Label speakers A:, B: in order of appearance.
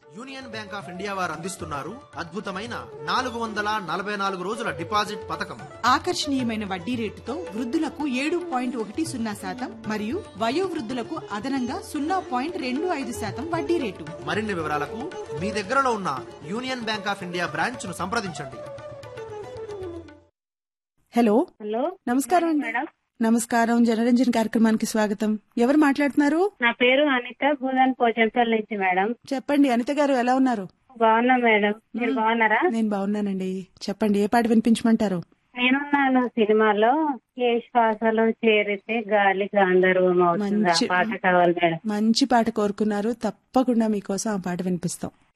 A: union Bank of India వారు అందిస్తున్నారు అద్భుతమైన నాలుగు వందల నలభై నాలుగు రోజుల డిపాజిట్ పథకం
B: ఆకర్షణీయమైన వడ్డీ రేటుతో వృద్ధులకు ఏడు పాయింట్ ఒకటి సున్నా శాతం మరియు వయోవృద్ధులకు అదనంగా సున్నా పాయింట్ రెండు ఐదు శాతం వడ్డీ రేటు
A: మరిన్ని వివరాలకు మీ దగ్గరలో ఉన్న Union Bank of India branch ను సంప్రదించండి
B: హలో
C: హలో
B: నమస్కారం అండి
C: మేడం
B: నమస్కారం జనరంజన్ కార్యక్రమానికి స్వాగతం ఎవరు మాట్లాడుతున్నారు
C: నా పేరు అనిత భూదాన్ పోచంపల్లి నుంచి మేడం
B: చెప్పండి అనిత గారు ఎలా ఉన్నారు
C: బాగున్నా మేడం మీరు బాగున్నారా
B: నేను బాగున్నానండి చెప్పండి ఏ పాట వినిపించమంటారు
C: నేనున్నాను సినిమాలో ఏ శ్వాసలో చేరితే గాలి గాంధర్వం అవుతుంది ఆ
B: మంచి-
C: పాట కావాలి మేడం
B: మంచి పాట కోరుకున్నారు తప్పకుండా మీకోసం ఆ పాట వినిపిస్తాం